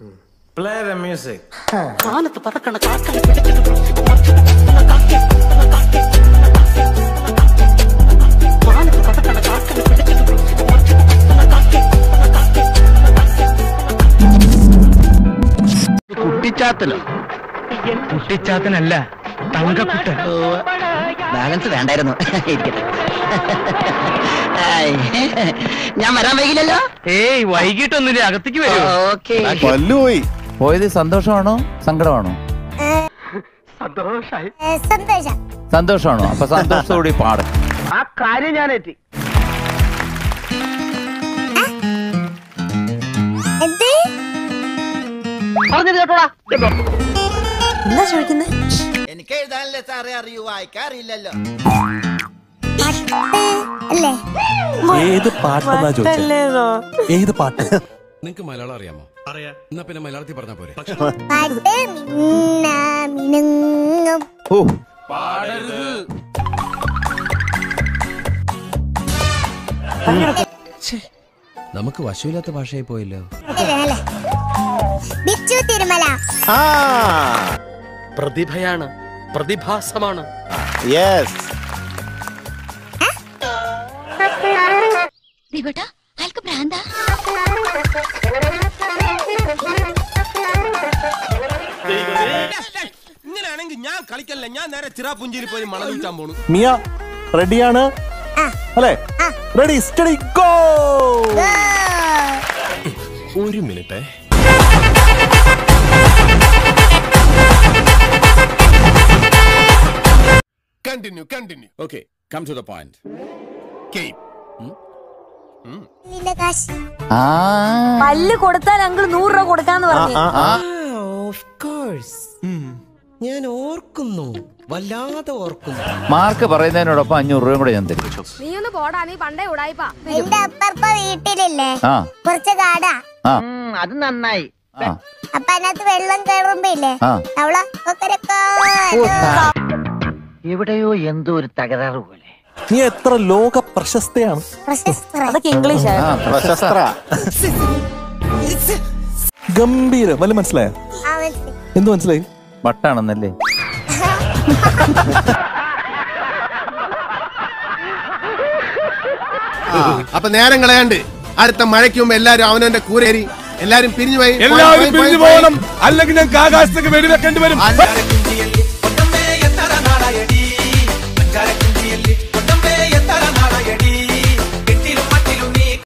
Play the music. വാനത്ത് പറക്കണ കാക്കനെ പിടിച്ചിട്ട് വാനത്ത് പറക്കണ കാക്കനെ പിടിച്ചിട്ട് കുട്ടിച്ചാത്തനോ കുട്ടിച്ചാത്തനല്ല Thankakuttan balance വേണ്ടായിരുന്നു ഇരിക്കട്ടെ ആയ്. ഞാൻ വരാൻ വൈകില്ലല്ലോ ഏയ് വൈകിട്ടൊന്നുമില്ല അകത്തേക്ക് വരൂ ഓക്കെ പല്ലുപോയി പോയത് സന്തോഷമാണോ സങ്കടമാണോ സന്തോഷായി സന്തോഷം സന്തോഷമാണോ അപ്പൊ സന്തോഷത്തോടെ പാടും ആ കാര്യം ഞാൻ എത്തി എന്ത് പറഞ്ഞത് കേട്ടോടാ എന്താ ചോദിക്കുന്നത് എനിക്ക് എഴുതാനല്ലേ സാറേ അറിയൂ വായിക്കാറില്ലല്ലോ അല്ലേ ഏത് പാട്ടെന്നാ ചോദിച്ചത് ഏത് പാട്ട് നിങ്ങക്ക് മലയാളം അറിയാമോ അറിയാം എന്നാ പിന്നെ മലയാളത്തിൽ പറഞ്ഞാ പോരെ പാട്ട് മിന്ന മിനുങ്ങും ഓ നമുക്ക് വശമില്ലാത്ത ഭാഷയായി പോയല്ലോ അല്ലേ, അല്ലേ. ബിച്ചു തിരുമല ആ പ്രതിഭയാണ് പ്രതിഭാസമാണ് യെസ് ദിഗോട്ടാ അയാൾക്ക് ഭ്രാന്താ ഇങ്ങനെയാണെങ്കിൽ ഞാൻ കളിക്കല്ല ഞാൻ നേരെ ചിറാപുഞ്ചിയിൽ പോയി മണം വിൽക്കാൻ പോണു മിയ റെഡിയാണ് ആ. അല്ലേ ആ. റെഡി സ്റ്റഡി ഗോ ഒരു minute continue continue okay come to the point നിന്റെ കാശ് ആ പല്ല് കൊടുത്താൽ അങ്കിൾ നൂറ് രൂപ കൊടുക്കാന്ന് പറഞ്ഞു ഓഫ് കോഴ്സ് ഞാൻ ഓർക്കുന്നു വല്ലാതെ ഓർക്കുന്നു മാർക്ക് പറയുന്നതിനോടൊപ്പം അഞ്ഞൂറ് രൂപയും കൂടെ ഞാൻ തരും നീ ഒന്ന് പോടാ നീ പണ്ടേ ഉടായിപ്പാ എന്റെ അപ്പറപ്പ വീട്ടിലില്ലേ ആ കുറച്ച് കാടാ ആ അത് നന്നായി ആ അപ്പൊ അതിനകത്ത് വെള്ളം കയറുമ്പോ ഇല്ലേ ആ. അവള കൊക്കരക്കോ എവിടെയോ എന്തോ ഒരു തകരാറ് പോലെ നീ എത്ര ലോക പ്രശസ്തയാണ് അതൊക്കെ ഇംഗ്ലീഷ് ആ പ്രശസ്ത ഗംഭീരം വല്ല മനസ്സിലായോ എന്ത് മനസ്സിലായി വട്ടാണെന്നല്ലേ അപ്പൊ നേരം കളയാണ്ട് അടുത്ത മഴയ്ക്ക് മുമ്പ് എല്ലാരും അവനവന്റെ കൂരേരി എല്ലാരും പിരിഞ്ഞു പോയി എല്ലാവരും പിരിഞ്ഞു പോകണം അല്ലെങ്കിൽ ഞങ്ങൾക്ക് ആകാശത്തേക്ക് വെടിവെക്കേണ്ടി വരും എല്ലാവരും